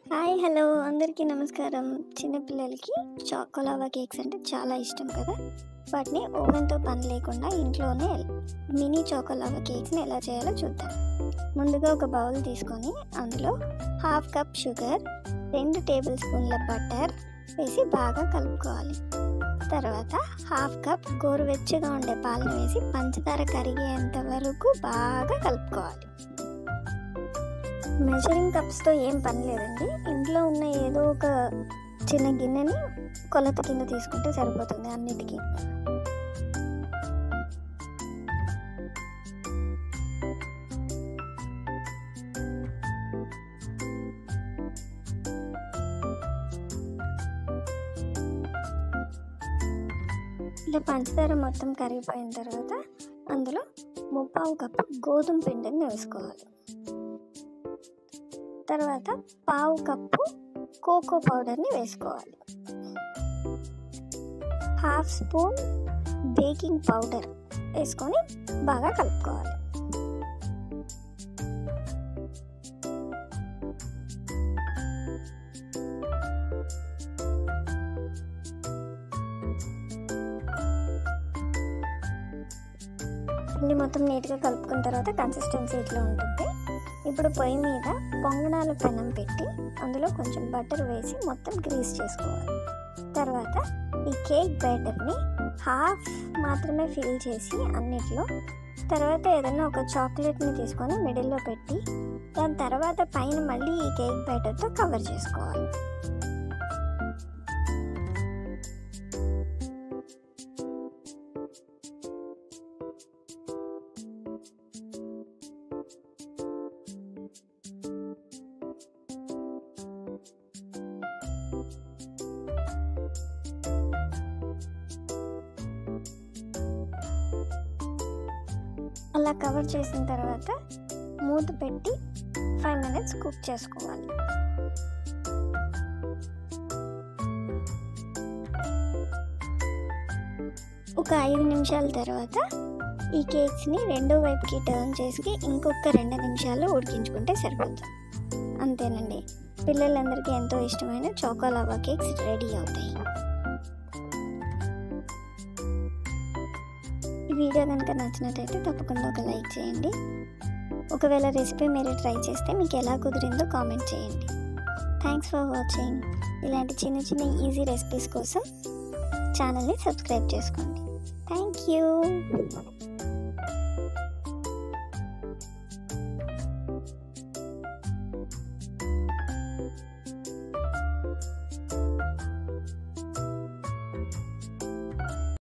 hi hello అందరికీ నమస్కారం చిన్నపిల్లలకి చాకోలావా కేక్స్ అంటే చాలా ఇష్టం కదా వాటిని ఓవెన్తో పని లేకుండా ఇంట్లోనే మినీ చాకోలావా కేక్స్ని ఎలా చేయాలో చూద్దాం ముందుగా ఒక బౌల్ తీసుకొని అందులో హాఫ్ కప్ షుగర్ రెండు టేబుల్ స్పూన్ల బటర్ వేసి బాగా కలుపుకోవాలి తర్వాత హాఫ్ కప్ గోరువెచ్చగా ఉండే పాలను వేసి పంచదార కరిగేంత వరకు బాగా కలుపుకోవాలి మెజరింగ్ కప్స్తో ఏం పని లేదండి ఇంట్లో ఉన్న ఏదో ఒక చిన్న గిన్నెని కొలత కింద తీసుకుంటే సరిపోతుంది అన్నిటికీ ఇలా పంచదార మొత్తం కరిగిపోయిన తర్వాత అందులో ముప్పావు కప్పు గోధుమ పిండిని వేసుకోవాలి తర్వాత పావు కప్పు కోకో పౌడర్ని వేసుకోవాలి హాఫ్ స్పూన్ బేకింగ్ పౌడర్ వేసుకొని బాగా కలుపుకోవాలి పిండి మొత్తం నీట్గా కలుపుకున్న తర్వాత కన్సిస్టెన్సీ ఇట్లా ఉంటుంది ఇప్పుడు పొయ్యి మీద పొంగనాల పెనం పెట్టి అందులో కొంచెం బటర్ వేసి మొత్తం గ్రీస్ చేసుకోవాలి తర్వాత ఈ కేక్ బ్యాటర్ని హాఫ్ మాత్రమే ఫిల్ చేసి అన్నిట్లో తర్వాత ఏదైనా ఒక చాక్లెట్ని తీసుకొని మిడిల్లో పెట్టి దాని తర్వాత పైన మళ్ళీ ఈ కేక్ బ్యాటర్తో కవర్ చేసుకోవాలి అలా కవర్ చేసిన తర్వాత మూత పెట్టి ఫైవ్ మినిట్స్ కుక్ చేసుకోవాలి ఒక ఐదు నిమిషాల తర్వాత ఈ కేక్స్ని రెండో వైపుకి టర్న్ చేసి ఇంకొక రెండు నిమిషాలు ఉడికించుకుంటే సరిపోతుంది అంతేనండి పిల్లలందరికీ ఎంతో ఇష్టమైన చోకోలావా కేక్స్ రెడీ అవుతాయి ఈ వీడియో కనుక నచ్చినట్టయితే తప్పకుండా ఒక లైక్ చేయండి ఒకవేళ రెసిపీ మీరు ట్రై చేస్తే మీకు ఎలా కుదిరిందో కామెంట్ చేయండి థ్యాంక్స్ ఫర్ వాచింగ్ ఇలాంటి చిన్న చిన్న ఈజీ రెసిపీస్ కోసం ఛానల్ని సబ్స్క్రైబ్ చేసుకోండి థ్యాంక్ యూ